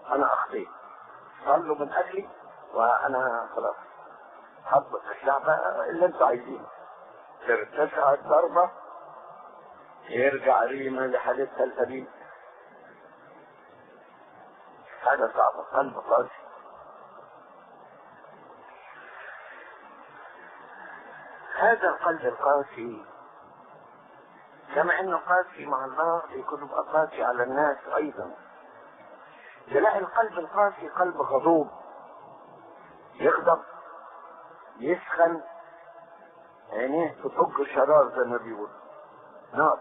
انا اخطيت صلوا من اجلي وانا خلاص هضبط الشعب اللي انتوا عايزينه ترتفع الضربة يرجع ريما لحالتها القديمة حاجة صعبة قلب قاسي هذا القلب القاسي كما انه قاسي مع الله يكون يبقى قاسي على الناس ايضا تلاقي القلب القاسي قلب غضوب يغضب يسخن عينيه تطج شرار زي ما بيقول نار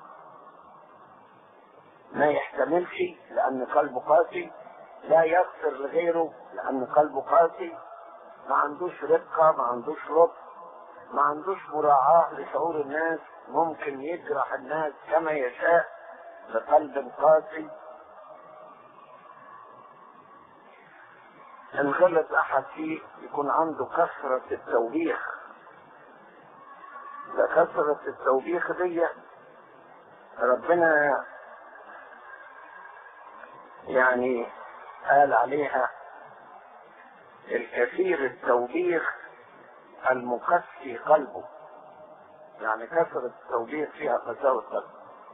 ما يحتملش لان قلبه قاسي لا يغفر لغيره لان قلبه قاسي ما عندوش رقة ما عندوش لطف ما عندوش مراعاة لشعور الناس ممكن يجرح الناس كما يشاء بقلب قاسي ان غلط احد فيه يكون عنده كثرة التوبيخ ده كثرة التوبيخ دي ربنا يعني قال عليها الكثير التوبيخ المقسي قلبه يعني كثرة التوبيخ فيها قساوة قلب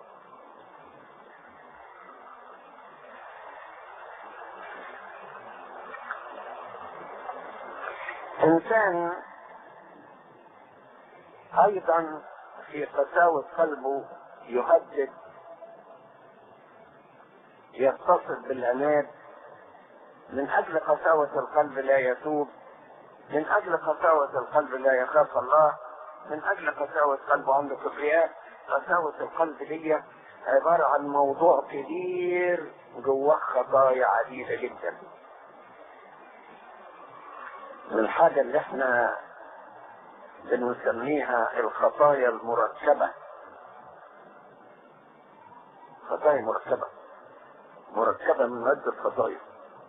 إنسان أيضا في قساوة قلبه يهدد يتصل بالعناد من أجل قساوة القلب لا يتوب من أجل قساوة القلب لا يخاف الله من أجل قساوة قلبه عنده كبرياء قساوة القلب دي عبارة عن موضوع كبير جواه خطايا عديدة جدا من الحاجة اللي احنا بنسميها الخطايا المركبة خطايا مركبة مركبة من عدة خطايا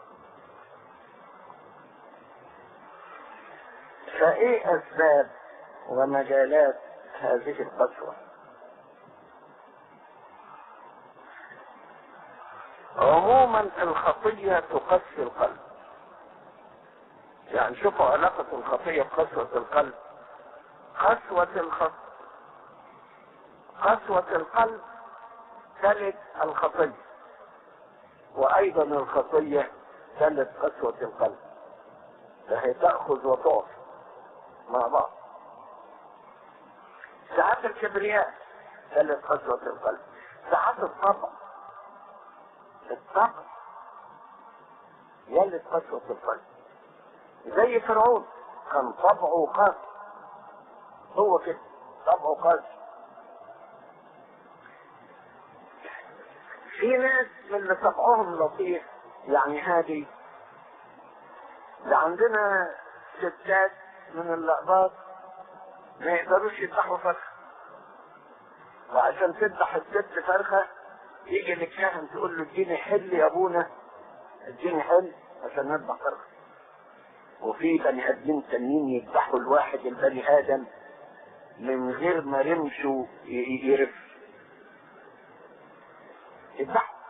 فايه اسباب ومجالات هذه القسوة عموما الخطية تقسي القلب يعني شوفوا علاقة الخطية بقسوة القلب قسوة الخط قسوة القلب تلد الخطية وأيضا الخطية تلد قسوة القلب فهي تأخذ وتعطي مع بعض ساعات الكبرياء تلد قسوة القلب ساعات الطبع الطبع يلد قسوة القلب زي فرعون كان طبعه قاسي هو كده طبعه قاسي في ناس من اللي طبعهم لطيف يعني هادي ده عندنا ستات من اللقبات ما يقدروش يذبحوا فرخه وعشان تذبح الست فرخه يجي للكاهن تقول له اديني حل يا ابونا اديني حل عشان نذبح فرخه وفي بني ادمين تانيين يذبحوا الواحد البني ادم من غير ما رمشه يرف يذبحوا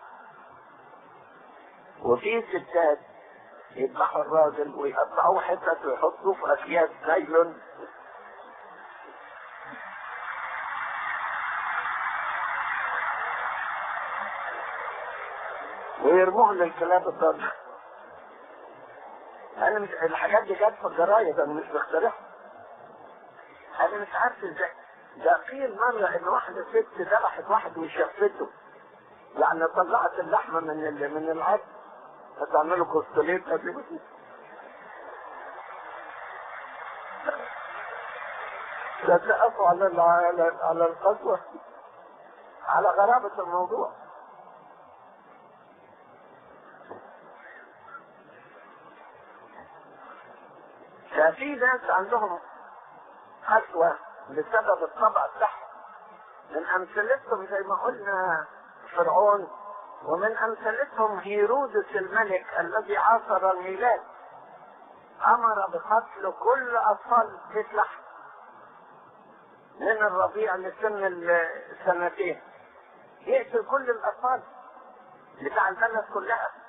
وفي ستات يذبحوا الراجل ويقطعوه حتت ويحطوه في اكياس نايلون ويرموه للكلاب الضالة انا مش الحاجات دي جت في الجرايد انا مش بخترعها انا مش عارف ازاي ده قيل مرة ان واحدة ست ذبحت واحد وشفته يعني طلعت اللحمة من ال... من العظم هتعملوا كوستوليت قبل تتقفوا على ال... على على القسوة على غرابة الموضوع ففي ناس عندهم قسوة بسبب الطبع بتاعهم من امثلتهم زي ما قلنا فرعون ومن امثلتهم هيرودس الملك الذي عاصر الميلاد امر بقتل كل اطفال بيت لحم من الرضيع لسن السنتين يقتل كل الاطفال بتاع البلد كلها